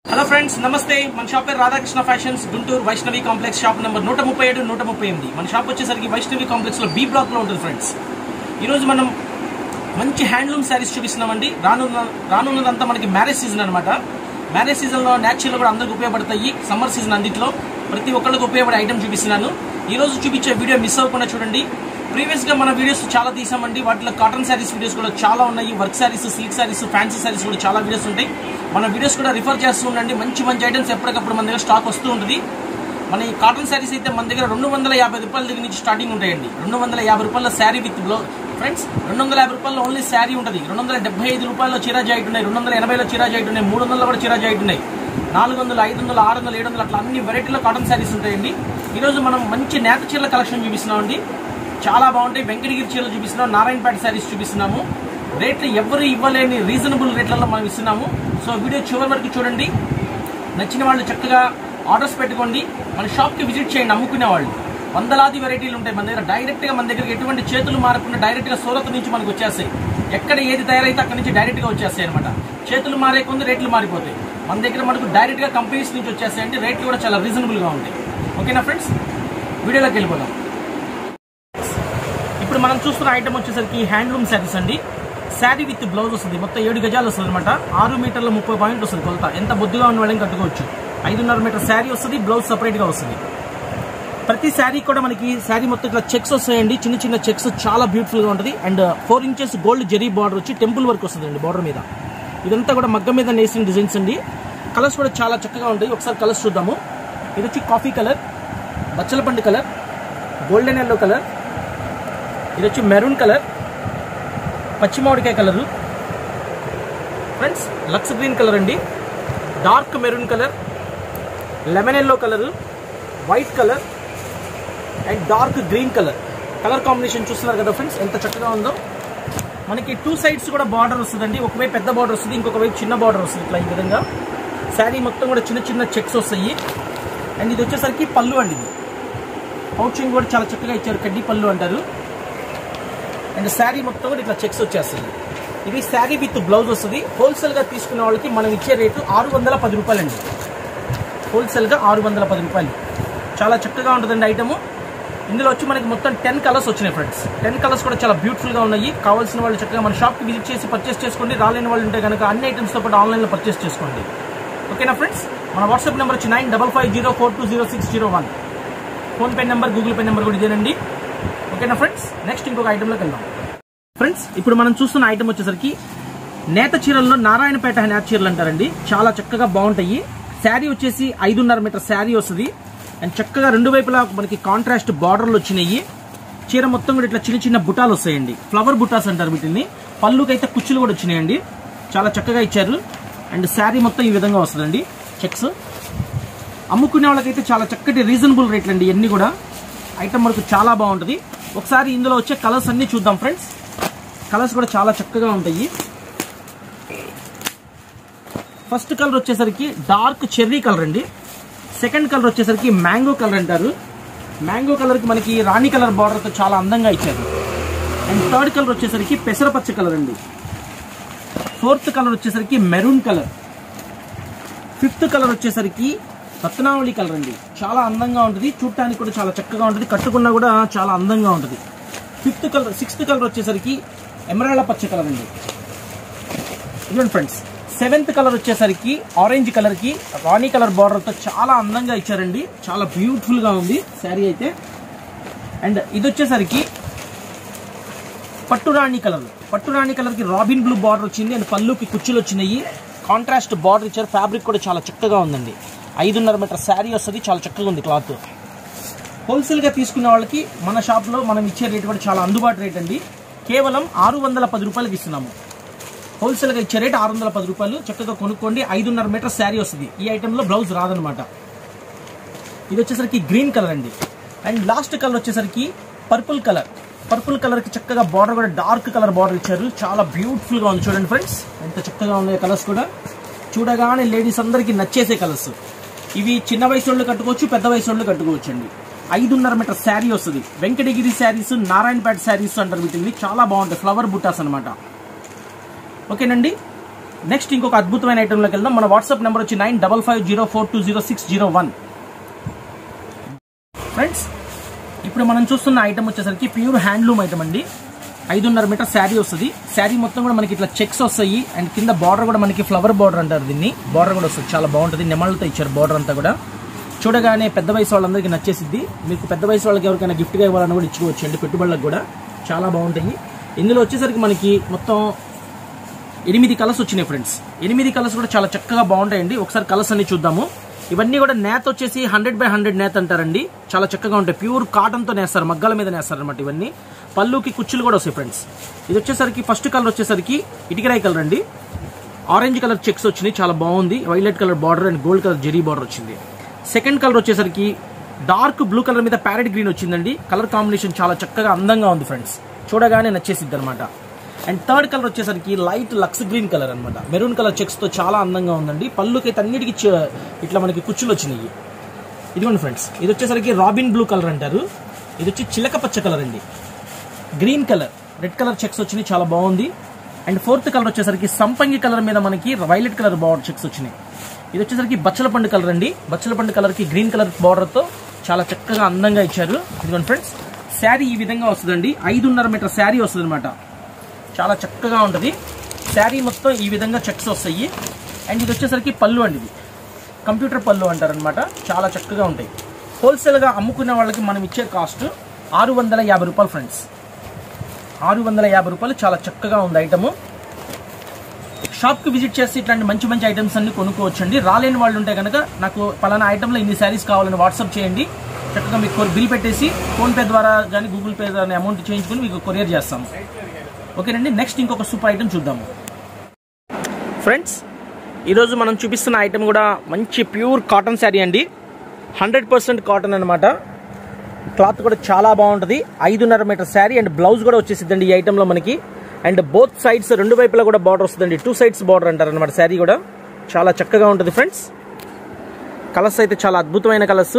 hello friends నమస్తే మన shop పేరు Radhakrishna fashions Guntur Vaishnavi complex shop number నూట ముప్పై ఏడు నూట ముప్పై ఎనిమిది మన షాప్ వచ్చేసరికి వైష్ణవి కాంప్లెక్స్ లో బి బ్లాక్ లో ఉంటుంది ఫ్రెండ్స్ ఈరోజు మనం మంచి హ్యాండ్లూమ్ శారీస్ చూపిస్తున్నామండి రానున్న రానున్నదంతా మనకి మ్యారేజ్ సీజన్ అనమాట మ్యారేజ్ సీజన్ లో న్యాచురల్ కూడా అందరికి ఉపయోగపడతాయి సమ్మర్ సీజన్ అందిట్లో ప్రతి ఒక్కరికి ఉపయోగపడే ఐటమ్ చూపిస్తున్నాను ఈ రోజు చూపించే వీడియో మిస్ అవ్వకుండా చూడండి ప్రీవియస్ గా మన వీడియోస్ చాలా తీసామండి వాటిలో కాటన్ శారీస్ వీడియోస్ కూడా చాలా ఉన్నాయి work saris silk saris fancy saris కూడా చాలా వీడియోస్ ఉంటాయి మన వీడియోస్ కూడా రిఫర్ చేస్తూ ఉండండి మంచి మంచి ఐటమ్స్ ఎప్పటికప్పుడు మన దగ్గర స్టాక్ వస్తూ ఉంటుంది మన ఈ కాటన్ శారీస్ అయితే మన దగ్గర రెండు వందల యాభై రూపాయల దగ్గర నుంచి స్టార్టింగ్ ఉంటాయండి రెండు వందల యాభై రూపాయల శారీ విత్ బ్లౌ ఫ్రెండ్స్ రెండు వందల యాభై రూపాయలు ఓన్లీ శారీ ఉంటుంది రెండు వందల డెబ్బై ఐదు రూపాయలు చీరా జాయిట్ ఉన్నాయి రెండు వందల ఎనభైలో చీరా జాయిట్ ఉన్నాయి మూడు వందలు కూడా చీరా జాయిట్ ఉన్నాయి నాలుగు వందలు ఐదు వందలు ఆరు వందలు ఏడు వందలు అట్లా అన్ని వెరైటీలో కాటన్ శారీస్ ఉంటాయండి ఈరోజు మనం మంచి నేత చీరల కలెక్షన్ చూపిస్తున్నామండి చాలా బాగుంటాయి వెంకటగిరి చీరలు చూపిస్తున్నాం నారాయణపేట శారీస్ చూపిస్తున్నాము రేట్లు ఎవరు ఇవ్వలేని రీజనబుల్ రేట్లలో మనం ఇస్తున్నాము సో వీడియో చివరి వరకు చూడండి నచ్చిన వాళ్ళు చక్కగా ఆర్డర్స్ పెట్టుకోండి మన షాప్కి విజిట్ చేయండి అమ్ముకునే వాళ్ళు వందలాది వెరైటీలు ఉంటాయి మన దగ్గర డైరెక్ట్గా మన దగ్గరికి ఎటువంటి చేతులు మారకుండా డైరెక్ట్గా సూరత్ నుంచి మనకు వచ్చేస్తాయి ఎక్కడ ఏది తయారైతే అక్కడ నుంచి డైరెక్ట్గా వచ్చేస్తాయి అనమాట చేతులు మారే కొంది రేట్లు మారిపోతాయి మన దగ్గర మనకు డైరెక్ట్గా కంపెనీస్ నుంచి వచ్చేస్తాయండి రేట్లు కూడా చాలా రీజనబుల్గా ఉంటాయి ఓకేనా ఫ్రెండ్స్ వీడియోలోకి వెళ్ళిపోదాం ఇప్పుడు మనం చూస్తున్న ఐటమ్ వచ్చేసరికి హ్యాండ్లూమ్ శారీస్ అండి శారీ విత్ బ్లౌజ్ వస్తుంది మొత్తం ఏడు గజాలు వస్తుంది అనమాట ఆరు మీటర్ల ముప్పై పాయింట్ వస్తుంది కొలత ఎంత బొద్దుగా ఉన్న వాళ్ళని కట్టుకోవచ్చు ఐదున్నర మీటర్ శారీ వస్తుంది బ్లౌజ్ సపరేట్ గా వస్తుంది ప్రతి శారీ కూడా మనకి శారీ మొత్తం ఇట్లా చెక్స్ వస్తాయండి చిన్న చిన్న చెక్స్ చాలా బ్యూటిఫుల్ గా ఉంటుంది and four inches gold zari border వచ్చి టెంపుల్ వర్క్ వస్తుందండి బార్డర్ మీద ఇదంతా కూడా మగ్గం మీద నేసిన డిజైన్స్ అండి కలర్స్ కూడా చాలా చక్కగా ఉంటాయి ఒకసారి కలర్స్ చూద్దాము ఇది వచ్చి కాఫీ కలర్ బచ్చలపండు కలర్ గోల్డెన్ ఎల్లో కలర్ ఇది వచ్చి మెరూన్ కలర్ పచ్చి మామిడికాయ colour friends lux green colour అండి dark maroon colour lemon yellow colour white colour and dark green colour colour combination చూస్తున్నారు కదా ఫ్రెండ్స్ ఎంత చక్కగా ఉందో మనకి టూ సైడ్స్ కూడా బార్డర్ వస్తుందండి ఒకవైపు పెద్ద బార్డర్ వస్తుంది ఇంకొక వైపు చిన్న బార్డర్ వస్తుంది ఇట్లా ఈ విధంగా శారీ మొత్తం కూడా చిన్న చిన్న చెక్స్ వస్తాయి అండ్ ఇది వచ్చేసరికి పళ్ళు అండి ఇది పౌచింగ్ కూడా చాలా చక్కగా ఇచ్చారు కడ్డీ పళ్ళు అంటారు అండ్ శారీ మొత్తం కూడా ఇట్లా చెక్స్ వచ్చేస్తుంది ఇది శారీ విత్ బ్లౌజ్ వస్తుంది హోల్సేల్గా తీసుకునే వాళ్ళకి మనం ఇచ్చే రేటు ఆరు వందల పది రూపాయలండి హోల్సేల్గా ఆరు వందల పది రూపాయలు చాలా చక్కగా ఉంటుందండి ఐటమ్ ఇందులో వచ్చి మనకి మొత్తం టెన్ కలర్స్ వచ్చినాయి ఫ్రెండ్స్ టెన్ కలర్స్ కూడా చాలా బ్యూటిఫుల్గా ఉన్నాయి కావాల్సిన వాళ్ళు చక్కగా మన షాప్కి విజిట్ చేసి పర్చేస్ చేసుకోండి రాలేని వాళ్ళు ఉంటే కనుక అన్ని ఐటమ్స్తో పాటు ఆన్లైన్లో పర్చేస్ చేసుకోండి ఓకేనా ఫ్రెండ్స్ మన వాట్సాప్ నెంబర్ వచ్చి nine double five zero four two zero six zero one PhonePe number Google Pay number కూడా ఇదేనండి ఓకేనా ఫ్రెండ్స్ నెక్స్ట్ ఇంకొక ఐటెంలోకి వెళ్దాం ఫ్రెండ్స్ ఇప్పుడు మనం చూస్తున్న ఐటమ్ వచ్చేసరికి నేత చీరల్లో నారాయణపేట నేత చీరలు అంటారండి చాలా చక్కగా బాగుంటాయి శారీ వచ్చేసి ఐదున్నర మీటర్ శారీ వస్తుంది అండ్ చక్కగా రెండు వైపులా మనకి కాంట్రాస్ట్ బార్డర్లు వచ్చినాయి చీర మొత్తం కూడా ఇట్లా చిన్న చిన్న బుటాలు వస్తాయండి ఫ్లవర్ బుటాస్ అంటారు వీటిని పళ్ళుకైతే కుచ్చులు కూడా వచ్చినాయండి చాలా చక్కగా ఇచ్చారు అండ్ శారీ మొత్తం ఈ విధంగా వస్తుందండి చెక్స్ అమ్ముకునే వాళ్ళకైతే చాలా చక్కటి రీజనబుల్ రేట్లు అండి ఇవన్నీ కూడా ఐటమ్ మనకు చాలా బాగుంటుంది ఒకసారి ఇందులో వచ్చే కలర్స్ అన్ని చూద్దాం ఫ్రెండ్స్ కలర్స్ కూడా చాలా చక్కగా ఉంటాయి ఫస్ట్ కలర్ వచ్చేసరికి డార్క్ చెర్రీ కలర్ అండి సెకండ్ కలర్ వచ్చేసరికి మ్యాంగో కలర్ అంటారు మ్యాంగో కలర్కి మనకి రాణి కలర్ బార్డర్తో చాలా అందంగా ఇచ్చారు అండ్ థర్డ్ కలర్ వచ్చేసరికి పెసరపచ్చ కలర్ అండి ఫోర్త్ కలర్ వచ్చేసరికి మెరూన్ కలర్ ఫిఫ్త్ కలర్ వచ్చేసరికి రత్నావళి కలర్ అండి చాలా అందంగా ఉంటుంది చూడటానికి కూడా చాలా చక్కగా ఉంటుంది కట్టుకున్నా కూడా చాలా అందంగా ఉంటుంది ఫిఫ్త్ కలర్ సిక్స్త్ కలర్ వచ్చేసరికి ఎమరాళ్ళ పచ్చ కలర్ అండి ఇదిగోండి ఫ్రెండ్స్ సెవెంత్ కలర్ వచ్చేసరికి ఆరెంజ్ కలర్ కి రాణి కలర్ బార్డర్ తో చాలా అందంగా ఇచ్చారండి చాలా బ్యూటిఫుల్ గా ఉంది శారీ అయితే అండ్ ఇది వచ్చేసరికి పట్టు రాణి కలర్ పట్టు రాణి కలర్ కి రాబిన్ బ్లూ బార్డర్ వచ్చింది అండ్ పళ్ళుకి కుచ్చులు వచ్చినాయి కాంట్రాస్ట్ బార్డర్ ఇచ్చారు ఫ్యాబ్రిక్ కూడా చాలా చక్కగా ఉందండి ఐదున్నర మీటర్ శారీ వస్తుంది చాలా చక్కగా ఉంది క్లాత్ హోల్సేల్గా తీసుకునే వాళ్ళకి మన షాప్లో మనం ఇచ్చే రేట్ కూడా చాలా అందుబాటు రేట్ అండి కేవలం ఆరు వందల పది రూపాయలకి ఇస్తున్నాము హోల్సేల్గా ఇచ్చే రేట్ ఆరు వందల పది రూపాయలు చక్కగా కొనుక్కోండి ఐదున్నర మీటర్ శారీ వస్తుంది ఈ ఐటెంలో బ్లౌజ్ రాదనమాట ఇది వచ్చేసరికి గ్రీన్ కలర్ అండి అండ్ లాస్ట్ కలర్ వచ్చేసరికి పర్పుల్ కలర్ పర్పుల్ కలర్ కి చక్కగా బార్డర్ కూడా డార్క్ కలర్ బార్డర్ ఇచ్చారు చాలా బ్యూటిఫుల్ గా ఉంది చూడండి ఫ్రెండ్స్ ఎంత చక్కగా ఉన్నాయి కలర్స్ కూడా చూడగానే లేడీస్ అందరికి నచ్చేసే కలర్స్ ఇవి చిన్న వయసు వాళ్ళు కట్టుకోవచ్చు పెద్ద వయసు వాళ్ళు కట్టుకోవచ్చు అండి ఐదున్నర మీటర్ శారీ వస్తుంది వెంకటగిరి శారీస్ నారాయణపేట శారీస్ అంటారు వీటిని చాలా బాగుంటాయి ఫ్లవర్ బుట్టాస్ అనమాట ఓకేనండి నెక్స్ట్ ఇంకొక అద్భుతమైన ఐటెంలోకి వెళ్దాం మన వాట్సాప్ నెంబర్ వచ్చి nine double five zero four two zero six zero one friends ఇప్పుడు మనం చూస్తున్న ఐటమ్ వచ్చేసరికి ప్యూర్ హ్యాండ్లూమ్ ఐటమ్ అండి ఐదున్నర మీటర్ శారీ వస్తుంది శారీ మొత్తం కూడా మనకి ఇట్లా చెక్స్ వస్తాయి అండ్ కింద బార్డర్ కూడా మనకి ఫ్లవర్ బార్డర్ అంటారు దీన్ని బార్డర్ కూడా వస్తుంది చాలా బాగుంటుంది నెమళ్ళతో ఇచ్చారు బార్డర్ అంతా కూడా చూడగానే పెద్ద వయసు వాళ్ళందరికీ నచ్చేసిద్ది మీకు పెద్ద వయసు వాళ్ళకి ఎవరికైనా గిఫ్ట్గా ఇవ్వాలని కూడా ఇచ్చుకోవచ్చు అండి పెట్టుబడులకు కూడా చాలా బాగుంటాయి ఇందులో వచ్చేసరికి మనకి మొత్తం ఎనిమిది కలర్స్ వచ్చినాయి ఫ్రెండ్స్ ఎనిమిది కలర్స్ కూడా చాలా చక్కగా బాగుంటాయండి ఒకసారి కలర్స్ అన్ని చూద్దాము ఇవన్నీ కూడా నేత వచ్చేసి హండ్రెడ్ బై హండ్రెడ్ నేత అంటారండి చాలా చక్కగా ఉంటాయి ప్యూర్ కాటన్తో నేస్తారు మగ్గాల మీద నేస్తారు అనమాట ఇవన్నీ పళ్ళుకి కుచ్చులు కూడా వస్తాయి ఫ్రెండ్స్ ఇది వచ్చేసరికి ఫస్ట్ కలర్ వచ్చేసరికి ఇటుకరాయి కలర్ అండి ఆరెంజ్ కలర్ చెక్స్ వచ్చినాయి చాలా బాగుంది violet colour border and gold colour zari border వచ్చింది సెకండ్ కలర్ వచ్చేసరికి డార్క్ బ్లూ కలర్ మీద ప్యారెట్ గ్రీన్ వచ్చిందండి కలర్ కాంబినేషన్ చాలా చక్కగా అందంగా ఉంది ఫ్రెండ్స్ చూడగానే నచ్చేసిద్ది అనమాట అండ్ థర్డ్ కలర్ వచ్చేసరికి లైట్ లక్స్ గ్రీన్ కలర్ అనమాట మెరూన్ కలర్ చెక్స్ తో చాలా అందంగా ఉందండి పళ్ళుకి అయితే అన్నిటికీ చ- ఇట్లా మనకి కుచ్చులు వచ్చినాయి ఇదిగోండి ఫ్రెండ్స్ ఇది వచ్చేసరికి రాబిన్ బ్లూ కలర్ అంటారు ఇది వచ్చి చిలక పచ్చ కలర్ అండి green colour red colour checks వచ్చినాయి చాలా బాగుంది అండ్ ఫోర్త్ కలర్ వచ్చేసరికి సంపంగి కలర్ మీద మనకి వైలెట్ కలర్ బార్డర్ చెక్స్ వచ్చినాయి ఇది వచ్చేసరికి బచ్చల పండు కలర్ అండి బచ్చల పండు కలర్ కి గ్రీన్ కలర్ బార్డర్ తో చాలా చక్కగా అందంగా ఇచ్చారు ఇదిగోండి ఫ్రెండ్స్ శారీ ఈ విధంగా వస్తుందండి ఐదున్నర మీటర్ శారీ వస్తుంది అనమాట చాలా చక్కగా ఉంటుంది శారీ మొత్తం ఈ విధంగా చెక్స్ వస్తాయి అండ్ ఇది వచ్చేసరికి పళ్ళు అండి ఇది కంప్యూటర్ పళ్ళు అంటారనమాట చాలా చక్కగా ఉంటాయి హోల్సేల్గా అమ్ముకునే వాళ్ళకి మనం ఇచ్చే కాస్ట్ ఆరు వందల యాభై రూపాయలు ఫ్రెండ్స్ ఆరు వందల యాభై రూపాయలు చాలా చక్కగా ఉంది ఐటము షాప్కి విజిట్ చేసి ఇట్లాంటి మంచి మంచి ఐటమ్స్ అన్ని కొనుక్కోవచ్చండి రాలేని వాళ్ళు ఉంటే కనుక నాకు పలానా ఐటమ్లో ఇన్ని శారీస్ కావాలని వాట్సాప్ చేయండి చక్కగా మీకు బిల్ పెట్టేసి ఫోన్పే ద్వారా కానీ గూగుల్ పే ద్వారా అమౌంట్ చేయించుకుని మీకు కొరియర్ చేస్తాము ఓకేనండి నెక్స్ట్ ఇంకొక సూపర్ ఐటమ్ చూద్దాము ఫ్రెండ్స్ ఈరోజు మనం చూపిస్తున్న ఐటమ్ కూడా మంచి ప్యూర్ కాటన్ శారీ అండి హండ్రెడ్ పర్సెంట్ కాటన్ అనమాట క్లాత్ కూడా చాలా బాగుంటుంది ఐదున్నర మీటర్ శారీ అండ్ బ్లౌజ్ కూడా వచ్చేసిద్దండి ఈ ఐటెంలో మనకి అండ్ బోత్ సైడ్స్ రెండు వైపులా కూడా బార్డర్ వస్తుందండి టూ సైడ్స్ బార్డర్ అంటారు అనమాట శారీ కూడా చాలా చక్కగా ఉంటుంది ఫ్రెండ్స్ కలర్స్ అయితే చాలా అద్భుతమైన కలర్స్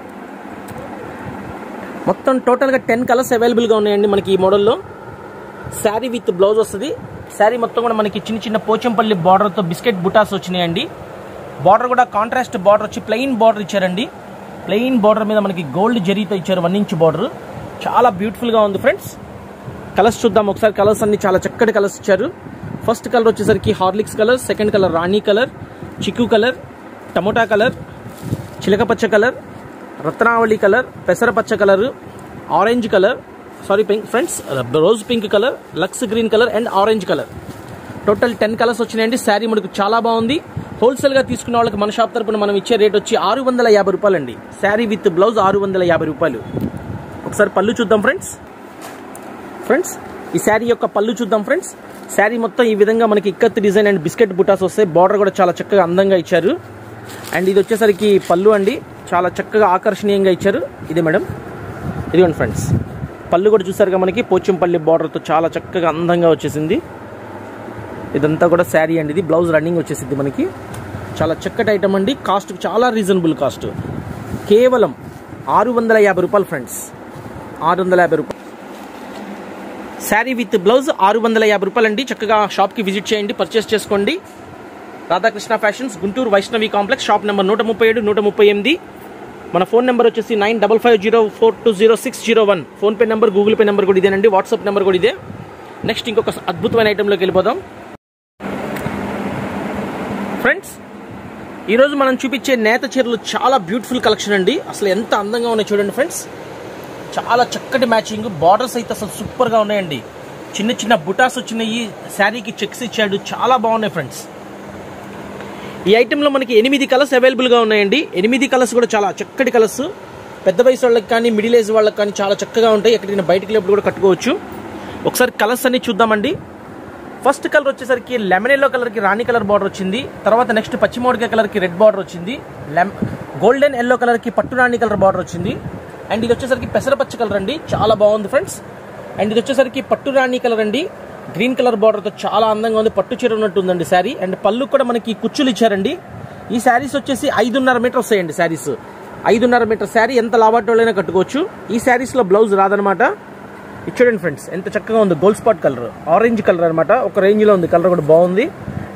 మొత్తం టోటల్గా టెన్ కలర్స్ అవైలబుల్గా ఉన్నాయండి మనకి ఈ మోడల్లో శారీ విత్ బ్లౌజ్ వస్తుంది శారీ మొత్తం కూడా మనకి చిన్న చిన్న పోచంపల్లి బార్డర్తో బిస్కెట్ బుటాస్ వచ్చినాయండి బార్డర్ కూడా కాంట్రాస్ట్ బార్డర్ వచ్చి ప్లెయిన్ బార్డర్ ఇచ్చారండి ప్లెయిన్ బార్డర్ మీద మనకి గోల్డ్ జరీతో ఇచ్చారు వన్ ఇంచ్ బార్డర్ చాలా బ్యూటిఫుల్గా ఉంది ఫ్రెండ్స్ కలర్స్ చూద్దాం ఒకసారి కలర్స్ అన్ని చాలా చక్కటి కలర్స్ ఇచ్చారు ఫస్ట్ కలర్ వచ్చేసరికి హార్లిక్స్ కలర్ సెకండ్ కలర్ రాణి కలర్ చిక్కు కలర్ టమోటా కలర్ చిలకపచ్చ కలర్ రత్నావళి కలర్ పెసరపచ్చ colour orange colour sorry pink friends rose pink colour lux green colour and orange colour total ten colours వచ్చినాయండి శారీ మనకు చాలా బాగుంది హోల్సేల్గా తీసుకున్న వాళ్ళకి మన షాప్ తరపున మనం ఇచ్చే రేట్ వచ్చి ఆరు వందల యాభై రూపాయలు అండి శారీ విత్ బ్లౌజ్ ఆరు వందల యాభై రూపాయలు ఒకసారి పళ్ళు చూద్దాం ఫ్రెండ్స్ ఫ్రెండ్స్ ఈ శారీ యొక్క పళ్ళు చూద్దాం ఫ్రెండ్స్ శారీ మొత్తం ఈ విధంగా మనకి ఇక్కత్ డిజైన్ అండ్ బిస్కెట్ బుటాస్ వస్తాయి బార్డర్ కూడా చాలా చక్కగా అందంగా ఇచ్చారు అండ్ ఇది వచ్చేసరికి పళ్ళు అండి చాలా చక్కగా ఆకర్షణీయంగా ఇచ్చారు ఇది మేడం ఇదిగోండి ఫ్రెండ్స్ పళ్ళు కూడా చూసారుగా మనకి పోచంపల్లి బార్డర్తో చాలా చక్కగా అందంగా వచ్చేసింది ఇదంతా కూడా శారీ అండి ఇది బ్లౌజ్ రన్నింగ్ వచ్చేసింది మనకి చాలా చక్కటి ఐటమ్ అండి కాస్ట్ చాలా రీజనబుల్ కాస్ట్ కేవలం ఆరు వందల యాభై రూపాయలు ఫ్రెండ్స్ ఆరు వందల యాభై రూపాయలు శారీ విత్ బ్లౌజ్ ఆరు వందల యాభై రూపాయలు అండి చక్కగా షాప్కి విజిట్ చేయండి పర్చేస్ చేసుకోండి Radhakrishna fashions Guntur Vaishnavi complex shop number నూట ముప్పై ఏడు నూట ముప్పై ఎనిమిది మన ఫోన్ నెంబర్ వచ్చేసి nine double five zero four two zero six zero one PhonePe number Google Pay number కూడా ఇదేనండి వాట్సాప్ నెంబర్ కూడా ఇదే నెక్స్ట్ ఇంకొక అద్భుతమైన ఐటెంలోకి వెళ్ళిపోదాం ఫ్రెండ్స్ ఈరోజు మనం చూపించే నేత చీరలు చాలా బ్యూటిఫుల్ కలెక్షన్ అండి అసలు ఎంత అందంగా ఉన్నాయి చూడండి ఫ్రెండ్స్ చాలా చక్కటి మ్యాచింగ్ బార్డర్స్ అయితే అసలు సూపర్గా ఉన్నాయండి చిన్న చిన్న బుటాస్ వచ్చినాయి శారీకి చెక్స్ ఇచ్చాడు చాలా బాగున్నాయి ఫ్రెండ్స్ ఈ ఐటెంలో మనకి ఎనిమిది కలర్స్ అవైలబుల్గా ఉన్నాయండి ఎనిమిది కలర్స్ కూడా చాలా చక్కటి కలర్స్ పెద్ద వయసు వాళ్ళకి కానీ మిడిల్ ఏజ్ వాళ్ళకి కానీ చాలా చక్కగా ఉంటాయి ఎక్కడికైనా బయటికి వెళ్ళినప్పుడు కూడా కట్టుకోవచ్చు ఒకసారి కలర్స్ అన్ని చూద్దామండి ఫస్ట్ కలర్ వచ్చేసరికి లెమన్ ఎల్లో కలర్కి రాణి కలర్ బార్డర్ వచ్చింది తర్వాత నెక్స్ట్ పచ్చిమోడికాయ కలర్కి రెడ్ బార్డర్ వచ్చింది లెమ్ గోల్డెన్ ఎల్లో కలర్కి పట్టు రాణి కలర్ బార్డర్ వచ్చింది అండ్ ఇది వచ్చేసరికి పెసరపచ్చ కలర్ అండి చాలా బాగుంది ఫ్రెండ్స్ అండ్ ఇది వచ్చేసరికి పట్టు రాణి కలర్ అండి గ్రీన్ కలర్ బార్డర్తో చాలా అందంగా ఉంది పట్టు చీర ఉన్నట్టు ఉందండి శారీ అండ్ పళ్ళు కూడా మనకి కుచ్చులు ఇచ్చారండి ఈ శారీస్ వచ్చేసి ఐదున్నర మీటర్ వస్తాయండి శారీస్ ఐదున్నర మీటర్ శారీ ఎంత లావాటోళ్ళైనా కట్టుకోవచ్చు ఈ శారీస్లో బ్లౌజ్ రాదనమాట ఇది చూడండి ఫ్రెండ్స్ ఎంత చక్కగా ఉంది Gold Spot colour orange colour అనమాట ఒక రేంజ్లో ఉంది కలర్ కూడా బాగుంది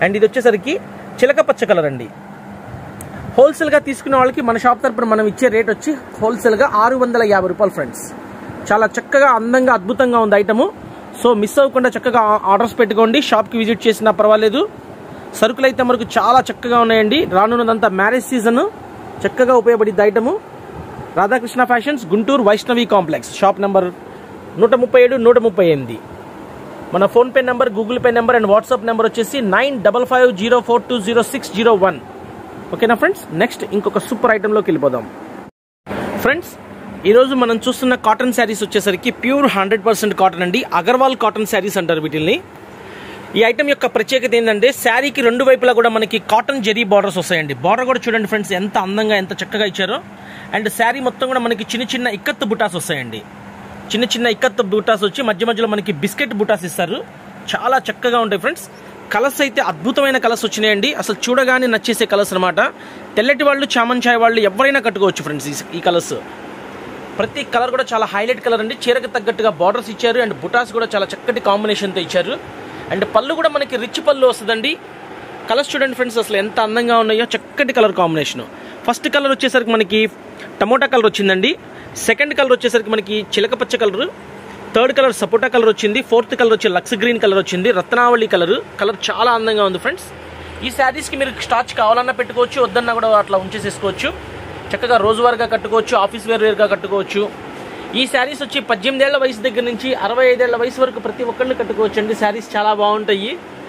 అండ్ ఇది వచ్చేసరికి చిలక పచ్చ కలర్ అండి హోల్సేల్గా తీసుకునే వాళ్ళకి మన షాప్ తరపున మనం ఇచ్చే రేట్ వచ్చి హోల్సేల్గా ఆరు వందల యాభై రూపాయలు ఫ్రెండ్స్ చాలా చక్కగా అందంగా అద్భుతంగా ఉంది ఐటము సో మిస్ అవ్వకుండా చక్కగా ఆ- ఆర్డర్స్ పెట్టుకోండి షాప్కి విజిట్ చేసినా పర్వాలేదు సరుకులు అయితే మనకు చాలా చక్కగా ఉన్నాయండి రానున్నదంతా మ్యారేజ్ సీజన్ చక్కగా ఉపయోగపడింది item Radhakrishna fashions Guntur Vaishnavi complex shop number నూట ముప్పై ఏడు నూట ముప్పై ఎనిమిది మన PhonePe number Google Pay number and WhatsApp number వచ్చేసి nine double five zero four two zero six zero one ఓకేనా ఫ్రెండ్స్ నెక్స్ట్ ఇంకొక సూపర్ ఐటెంలోకి వెళ్ళిపోదాం ఫ్రెండ్స్ ఈరోజు మనం చూస్తున్న కాటన్ శారీస్ వచ్చేసరికి ప్యూర్ హండ్రెడ్ పర్సెంట్ కాటన్ అండి అగర్వాల్ కాటన్ శారీస్ అంటారు వీటిల్ని ఈ ఐటమ్ యొక్క ప్రత్యేకత ఏంటంటే శారీకి రెండు వైపులా కూడా మనకి కాటన్ జెరీ బార్డర్స్ వస్తాయండి బార్డర్ కూడా చూడండి ఫ్రెండ్స్ ఎంత అందంగా ఎంత చక్కగా ఇచ్చారో అండ్ శారీ మొత్తం కూడా మనకి చిన్న చిన్న ఇక్కత్తు బుటాస్ వస్తాయండి చిన్న చిన్న ఇక్కత్తు బుటాస్ వచ్చి మధ్య మధ్యలో మనకి బిస్కెట్ బుటాస్ ఇస్తారు చాలా చక్కగా ఉంటాయి ఫ్రెండ్స్ కలర్స్ అయితే అద్భుతమైన కలర్స్ వచ్చినాయండి అసలు చూడగానే నచ్చేసే కలర్స్ అనమాట తెల్లటి వాళ్ళు చామన్ చాయ్ వాళ్ళు ఎవరైనా కట్టుకోవచ్చు ఫ్రెండ్స్ ఈ- ఈ కలర్స్ ప్రతి కలర్ కూడా చాలా హైలైట్ కలర్ అండి చీరకు తగ్గట్టుగా బార్డర్స్ ఇచ్చారు అండ్ బుటాస్ కూడా చాలా చక్కటి కాంబినేషన్తో ఇచ్చారు అండ్ పళ్ళు కూడా మనకి రిచ్ పళ్ళు వస్తుందండి కలర్స్ చూడండి ఫ్రెండ్స్ అసలు ఎంత అందంగా ఉన్నాయో చక్కటి కలర్ కాంబినేషన్ ఫస్ట్ కలర్ వచ్చేసరికి మనకి టమోటా కలర్ వచ్చిందండి సెకండ్ కలర్ వచ్చేసరికి మనకి చిలక పచ్చ కలర్ థర్డ్ కలర్ సపోటా కలర్ వచ్చింది ఫోర్త్ కలర్ వచ్చి లక్స్ గ్రీన్ కలర్ వచ్చింది రత్నావళి కలర్ కలర్ చాలా అందంగా ఉంది ఫ్రెండ్స్ ఈ శారీస్కి మీరు స్టార్చ్ కావాలన్నా పెట్టుకోవచ్చు వద్దన్నా కూడా అట్లా ఉంచేసేసుకోవచ్చు చక్కగా రోజువారీగా కట్టుకోవచ్చు ఆఫీస్ వేర్ వేర్గా కట్టుకోవచ్చు ఈ శారీస్ వచ్చి పద్దెనిమిది ఏళ్ల వయసు దగ్గర నుంచి అరవై ఐదేళ్ల వయసు వరకు ప్రతి ఒక్కళ్ళు కట్టుకోవచ్చు అండి శారీస్ చాలా బాగుంటాయి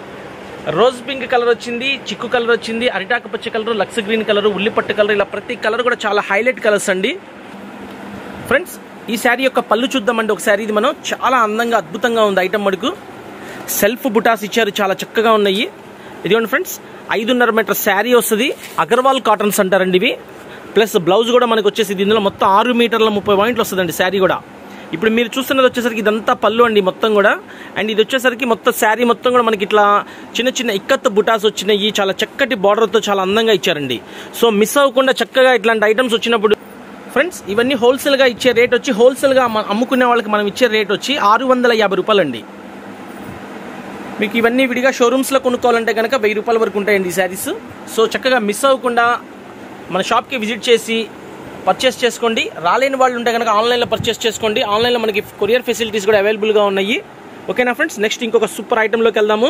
రోజ్ పింక్ కలర్ వచ్చింది చిక్కు కలర్ వచ్చింది అరిటాకు పచ్చ కలర్ లక్స్ గ్రీన్ కలర్ ఉల్లిపట్టు కలర్ ఇలా ప్రతి కలర్ కూడా చాలా హైలైట్ కలర్స్ అండి ఫ్రెండ్స్ ఈ శారీ యొక్క పళ్ళు చూద్దామండి ఒక శారీ ఇది మనం చాలా అందంగా అద్భుతంగా ఉంది ఐటమ్ మడుకు సెల్ఫ్ బుటాస్ ఇచ్చారు చాలా చక్కగా ఉన్నాయి ఇదిగోండి ఫ్రెండ్స్ ఐదున్నర మీటర్ శారీ వస్తుంది అగర్వాల్ కాటన్స్ అంటారండి ఇవి ప్లస్ బ్లౌజ్ కూడా మనకు వచ్చేసి ఇందులో మొత్తం ఆరు మీటర్ల ముప్పై పాయింట్లు వస్తుందండి శారీ కూడా ఇప్పుడు మీరు చూస్తున్నది వచ్చేసరికి ఇదంతా పళ్ళు అండి మొత్తం కూడా అండ్ ఇది వచ్చేసరికి మొత్తం శారీ మొత్తం కూడా మనకి ఇట్లా చిన్న చిన్న ఇక్కత్ బుటాస్ వచ్చినాయి చాలా చక్కటి బార్డర్తో చాలా అందంగా ఇచ్చారండి సో మిస్ అవ్వకుండా చక్కగా ఇట్లాంటి ఐటమ్స్ వచ్చినప్పుడు ఫ్రెండ్స్ ఇవన్నీ హోల్సేల్గా ఇచ్చే రేట్ వచ్చి హోల్సేల్గా మ- అమ్ముకునే వాళ్ళకి మనం ఇచ్చే రేట్ వచ్చి ఆరు వందల యాభై రూపాయలండి మీకు ఇవన్నీ విడిగా షోరూమ్స్లో కొనుక్కోవాలంటే కనుక వెయ్యి రూపాయల వరకు ఉంటాయండి ఈ శారీస్ సో చక్కగా మిస్ అవ్వకుండా మన షాప్కి విజిట్ చేసి పర్చేస్ చేసుకోండి రాలేని వాళ్ళు ఉంటే కనుక ఆన్లైన్లో పర్చేస్ చేసుకోండి ఆన్లైన్లో మనకి కొరియర్ ఫెసిలిటీస్ కూడా అవైలబుల్గా ఉన్నాయి ఓకేనా ఫ్రెండ్స్ నెక్స్ట్ ఇంకొక సూపర్ ఐటెంలోకి వెళ్దాము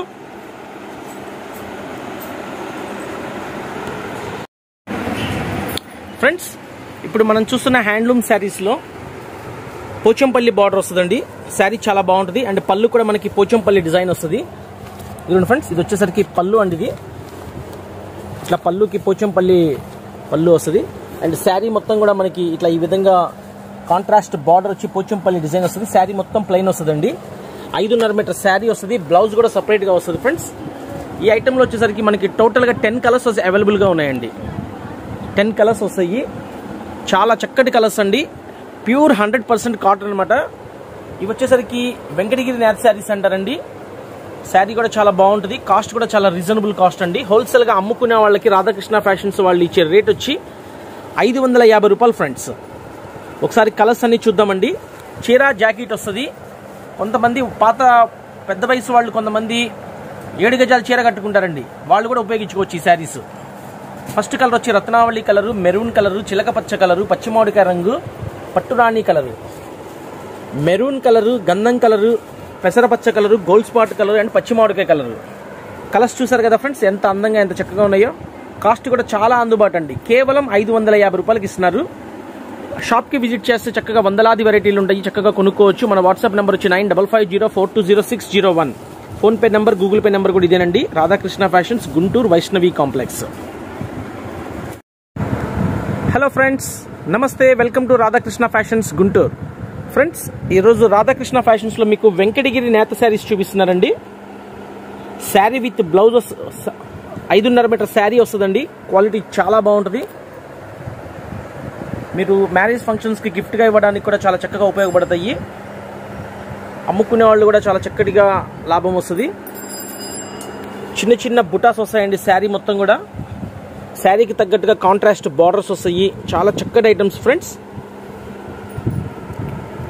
ఫ్రెండ్స్ ఇప్పుడు మనం చూస్తున్న హ్యాండ్లూమ్ శారీస్లో పోచంపల్లి బార్డర్ వస్తుందండి శారీ చాలా బాగుంటుంది అండ్ పళ్ళు కూడా మనకి పోచంపల్లి డిజైన్ వస్తుంది ఇదిగోండి ఫ్రెండ్స్ ఇది వచ్చేసరికి పళ్ళు అండి ఇది ఇట్లా పళ్ళుకి పోచంపల్లి పళ్ళు వస్తుంది అండ్ శారీ మొత్తం కూడా మనకి ఇట్లా ఈ విధంగా కాంట్రాస్ట్ బార్డర్ వచ్చి పోచంపల్లి డిజైన్ వస్తుంది శారీ మొత్తం ప్లెయిన్ వస్తుందండి ఐదున్నర మీటర్ శారీ వస్తుంది బ్లౌజ్ కూడా సపరేట్గా వస్తుంది ఫ్రెండ్స్ ఈ ఐటెంలో వచ్చేసరికి మనకి టోటల్గా టెన్ కలర్స్ అవైలబుల్గా ఉన్నాయండి టెన్ కలర్స్ వస్తాయి చాలా చక్కటి కలర్స్ అండి ప్యూర్ హండ్రెడ్ పర్సెంట్ కాటన్ అనమాట ఇవి వచ్చేసరికి వెంకటగిరి నేత శారీస్ అంటారండి శారీ కూడా చాలా బాగుంటుంది కాస్ట్ కూడా చాలా రీజనబుల్ కాస్ట్ అండి హోల్సేల్గా అమ్ముకునే వాళ్ళకి రాధాకృష్ణ ఫ్యాషన్స్ వాళ్ళు ఇచ్చే రేట్ వచ్చి ఐదు వందల యాభై రూపాయలు ఫ్రెండ్స్ ఒకసారి కలర్స్ అన్ని చూద్దామండి చీర జాకెట్ వస్తుంది కొంతమంది పాత పెద్ద వయసు వాళ్ళు కొంతమంది ఏడు గజాల చీర కట్టుకుంటారండి వాళ్ళు కూడా ఉపయోగించుకోవచ్చు ఈ శారీస్ ఫస్ట్ కలర్ వచ్చి రత్నావళి కలరు మెరూన్ కలరు చిలక పచ్చ కలరు పచ్చిమామిడికాయ రంగు పట్టురాణి కలరు మెరూన్ కలరు గంధం కలరు పెసరపచ్చ colour Gold Spot colour and పచ్చిమామిడికాయ కలరు కలర్స్ చూసారు కదా ఫ్రెండ్స్ ఎంత అందంగా ఎంత చక్కగా ఉన్నాయో కాస్ట్ కూడా చాలా అందుబాటు అండి కేవలం ఐదు వందల యాభై రూపాయలకి ఇస్తున్నారు షాప్కి విజిట్ చేస్తే చక్కగా వందలాది వెరైటీలు ఉంటాయి చక్కగా కొనుక్కోవచ్చు మన వాట్సాప్ నెంబర్ వచ్చి nine double five zero four two zero six zero one PhonePe number Google Pay number కూడా ఇదేనండి Radhakrishna fashions Guntur Vaishnavi complex hello friends నమస్తే welcome to Radhakrishna fashions Guntur friends ఈరోజు రాధాకృష్ణ ఫ్యాషన్స్లో మీకు వెంకటగిరి నేత శారీస్ చూపిస్తున్నారండి శారీ విత్ బ్లౌజ్ వస్- స- ఐదున్నర మీటర్ శారీ వస్తుందండి క్వాలిటీ చాలా బాగుంటుంది మీరు మ్యారేజ్ ఫంక్షన్స్కి గిఫ్ట్గా ఇవ్వడానికి కూడా చాలా చక్కగా ఉపయోగపడతాయి అమ్ముకునే వాళ్ళు కూడా చాలా చక్కటిగా లాభం వస్తుంది చిన్న చిన్న బుటాస్ వస్తాయండి శారీ మొత్తం కూడా శారీకి తగ్గట్టుగా కాంట్రాస్ట్ బార్డర్స్ వస్తాయి చాలా చక్కటి ఐటమ్స్ ఫ్రెండ్స్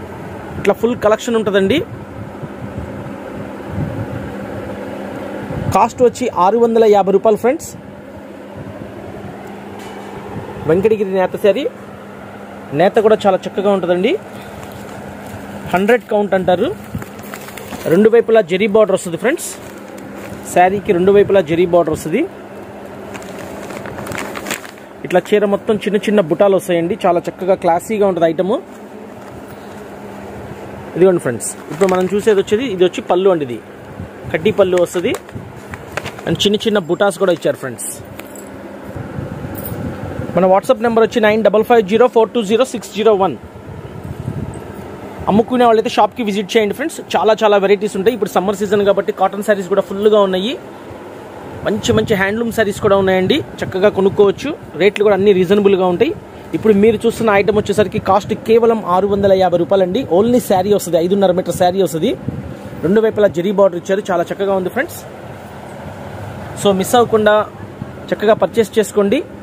ఇట్లా ఫుల్ కలెక్షన్ ఉంటుందండి కాస్ట్ వచ్చి ఆరు వందల యాభై రూపాయలు ఫ్రెండ్స్ వెంకటగిరి నేత శారీ నేత కూడా చాలా చక్కగా ఉంటుందండి హండ్రెడ్ కౌంట్ అంటారు రెండు వైపులా జెరీ బార్డర్ వస్తుంది ఫ్రెండ్స్ శారీకి రెండు వైపులా జెరీ బార్డర్ వస్తుంది ఇట్లా చీర మొత్తం చిన్న చిన్న బుటాలు వస్తాయండి చాలా చక్కగా క్లాసీగా ఉంటుంది ఐటము ఇదిగోండి ఫ్రెండ్స్ ఇప్పుడు మనం చూసేది వచ్చేది ఇది వచ్చి పళ్ళు అండి ఇది కడ్డీ పళ్ళు వస్తుంది అండ్ చిన్న చిన్న బుటాస్ కూడా ఇచ్చారు ఫ్రెండ్స్ మన వాట్సాప్ నెంబర్ వచ్చి nine double five zero four two zero six zero one అమ్ముకునే వాళ్ళైతే షాప్కి విజిట్ చేయండి ఫ్రెండ్స్ చాలా చాలా వెరైటీస్ ఉంటాయి ఇప్పుడు సమ్మర్ సీజన్ కాబట్టి కాటన్ శారీస్ కూడా ఫుల్గా ఉన్నాయి మంచి మంచి హ్యాండ్లూమ్ శారీస్ కూడా ఉన్నాయండి చక్కగా కొనుక్కోవచ్చు రేట్లు కూడా అన్ని రీజనబుల్గా ఉంటాయి ఇప్పుడు మీరు చూస్తున్న ఐటమ్ వచ్చేసరికి కాస్ట్ కేవలం ఆరు వందల యాభై రూపాయలండి ఓన్లీ శారీ వస్తుంది ఐదున్నర మీటర్ శారీ వస్తుంది రెండు వైపులా జరీ బార్డర్ ఇచ్చారు చాలా చక్కగా ఉంది ఫ్రెండ్స్ సో మిస్ అవ్వకుండా చక్కగా పర్చేస్ చేసుకోండి